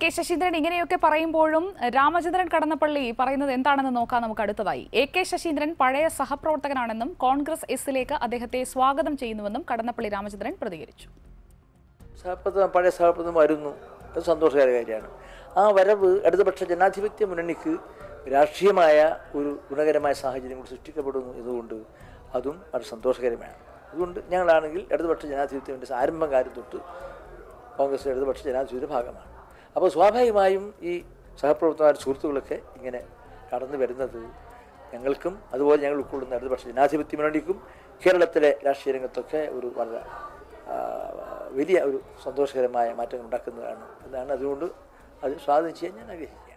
K Saseendran ഇങ്ങനെയൊക്കെ പറയുമ്പോഴും രാമചന്ദ്രൻ കടന്നപ്പള്ളി പറയുന്നത് എന്താണെന്ന് നോക്കാം നമുക്ക് അടുത്തതായി എ കെ ശശീന്ദ്രൻ പഴയ സഹപ്രവർത്തകനാണെന്നും കോൺഗ്രസ് എസിലേക്ക് അദ്ദേഹത്തെ സ്വാഗതം ചെയ്യുന്നുവെന്നും കടന്നപ്പള്ളി രാമചന്ദ്രൻ പ്രതികരിച്ചു സഹപ്രദം പഴയ സഹപ്രദം വരുന്നു അത് സന്തോഷകര കാര്യമാണ് ആ വരവ് ഇടതുപക്ഷ ജനാധിപത്യ മുന്നണിക്ക് രാഷ്ട്രീയമായ ഒരു ഗുണകരമായ സാഹചര്യം കൂടി സൃഷ്ടിക്കപ്പെടുന്നു ഇതുകൊണ്ട് അതും വളരെ സന്തോഷകരമാണ് അതുകൊണ്ട് ഞങ്ങളാണെങ്കിൽ ഇടതുപക്ഷ ജനാധിപത്യത്തിൻ്റെ ആരംഭം കാര്യം തൊട്ട് കോൺഗ്രസ് ഇടതുപക്ഷ ജനാധിപത്യയുടെ ഭാഗമാണ് അപ്പോൾ സ്വാഭാവികമായും ഈ സഹപ്രവർത്തകർ സുഹൃത്തുക്കളൊക്കെ ഇങ്ങനെ കടന്നു വരുന്നത് ഞങ്ങൾക്കും അതുപോലെ ഞങ്ങൾ ഉൾക്കൊള്ളുന്ന ഇടതുപക്ഷ ജനാധിപത്യ മുന്നണിക്കും കേരളത്തിലെ രാഷ്ട്രീയ രംഗത്തൊക്കെ ഒരു വളരെ ആ, വലിയ ഒരു സന്തോഷകരമായ മാറ്റങ്ങൾ ഉണ്ടാക്കുന്നതാണ് എന്നാണ് അതുകൊണ്ട് അത് സ്വാഗതം ചെയ്യാൻ ഞാൻ ആഗ്രഹിക്കുന്നത്